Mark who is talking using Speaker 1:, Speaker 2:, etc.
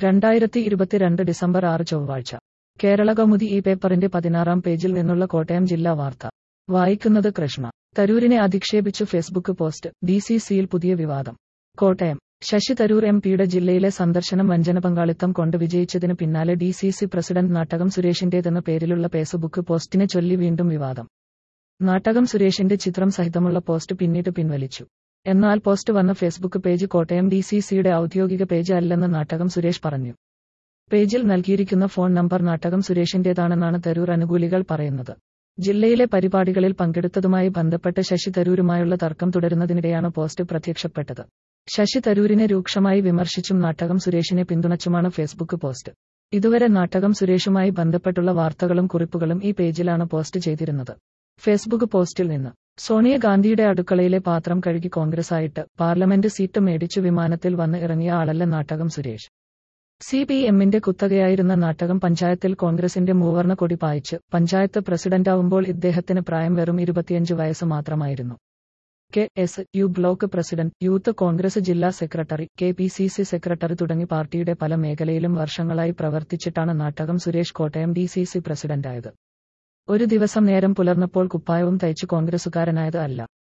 Speaker 1: രണ്ടായിരത്തി ഇരുപത്തിരണ്ട് ഡിസംബർ ആറ് ചൊവ്വാഴ്ച കേരള കൗമുദി ഈ പേപ്പറിന്റെ പതിനാറാം പേജിൽ നിന്നുള്ള കോട്ടയം ജില്ലാ വാർത്ത വായിക്കുന്നത് കൃഷ്ണ തരൂരിനെ അധിക്ഷേപിച്ചു ഫേസ്ബുക്ക് പോസ്റ്റ് ഡി സി സിയിൽ പുതിയ വിവാദം കോട്ടയം ശശി തരൂർ എം പിയുടെ ജില്ലയിലെ സന്ദർശനം വഞ്ചന പങ്കാളിത്തം കൊണ്ട് വിജയിച്ചതിന് പിന്നാലെ D C C president Nattakom സുരേഷിന്റേതെന്ന പേരിലുള്ള ഫേസ്ബുക്ക് പോസ്റ്റിനെ ചൊല്ലി വീണ്ടും വിവാദം നാട്ടകം സുരേഷിന്റെ ചിത്രം സഹിതമുള്ള പോസ്റ്റ് പിന്നീട് പിൻവലിച്ചു എന്നാൽ പോസ്റ്റ് വന്ന Facebook page Kottayam D C സിയുടെ ഔദ്യോഗിക പേജ് അല്ലെന്ന് നാട്ടകം സുരേഷ് പറഞ്ഞു പേജിൽ നൽകിയിരിക്കുന്ന ഫോൺ നമ്പർ നാട്ടകം സുരേഷിന്റേതാണെന്നാണ് തരൂർ അനുകൂലികൾ പറയുന്നത് ജില്ലയിലെ പരിപാടികളിൽ പങ്കെടുത്തതുമായി ബന്ധപ്പെട്ട് ശശി തരൂരുമായുള്ള തർക്കം തുടരുന്നതിനിടെയാണ് പോസ്റ്റ് പ്രത്യക്ഷപ്പെട്ടത് ശശി തരൂരിനെ രൂക്ഷമായി വിമർശിച്ചും നാട്ടകം സുരേഷിനെ പിന്തുണച്ചുമാണ് ഫേസ്ബുക്ക് പോസ്റ്റ് ഇതുവരെ നാട്ടകം സുരേഷുമായി ബന്ധപ്പെട്ടുള്ള വാർത്തകളും കുറിപ്പുകളും ഈ പേജിലാണ് പോസ്റ്റ് ചെയ്തിരുന്നത് ഫേസ്ബുക്ക് പോസ്റ്റിൽ നിന്ന് സോണിയാഗാന്ധിയുടെ അടുക്കളയിലെ പാത്രം കഴുകി കോൺഗ്രസായിട്ട് പാർലമെന്റ് സീറ്റ് മേടിച്ചു വിമാനത്തിൽ വന്ന് ഇറങ്ങിയ ആളല്ല നാട്ടകം സുരേഷ് സി പി എമ്മിന്റെ കുത്തകയായിരുന്ന നാട്ടകം പഞ്ചായത്തിൽ കോൺഗ്രസിന്റെ മൂവർണ്ണ കൊടി പായിച്ച് പഞ്ചായത്ത് പ്രസിഡന്റാവുമ്പോൾ ഇദ്ദേഹത്തിന് പ്രായം വെറും ഇരുപത്തിയഞ്ച് വയസ്സ് മാത്രമായിരുന്നു K S U block president youth Congress ജില്ലാ secretary K P C C secretary തുടങ്ങി പാർട്ടിയുടെ പല മേഖലയിലും വർഷങ്ങളായി പ്രവർത്തിച്ചിട്ടാണ് Nattakom Suresh Kottayam D C C പ്രസിഡന്റായത് ഒരു ദിവസം നേരം പുലർന്നപ്പോൾ കുപ്പായവും തയ്ച്ച് കോൺഗ്രസുകാരനായത് അല്ല